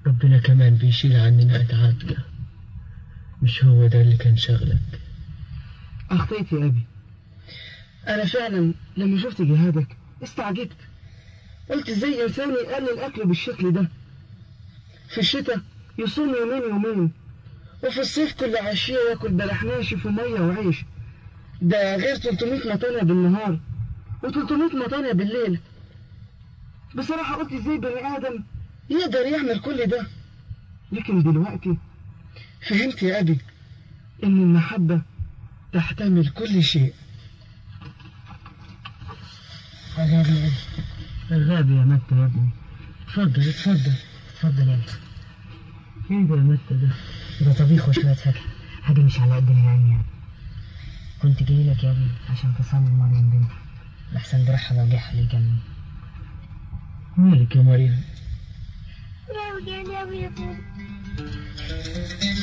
ربنا كمان بيشيل عننا أتعابنا مش هو ده اللي كان شغلك أخطيت يا أبي أنا فعلا لما شفت جهادك استعجبت قلت ازاي إنسان يقلل أكله بالشكل ده في الشتاء يصوم يومين يومين وفي الصيف كل عشية ياكل بلح ناشف ومية وعيش ده غير 300 مطانية بالنهار و300 مطانية بالليل بصراحة قلت ازاي بني آدم يقدر يعمل كل ده لكن دلوقتي فهمت يا أبي إن المحبة تحتمل كل شيء غبي الغابة يا متى يا ابني اتفضل اتفضل اتفضل يا ايه ده يا متى ده ده طبيخ وشوية فاكهة حاجة مش على قد العين يعني كنت جاي لك يا ابني عشان تصلي مريم بنتي لحسن جرحها وجعها لي جنبي مالك يا مريم يا ولاد يا ابويا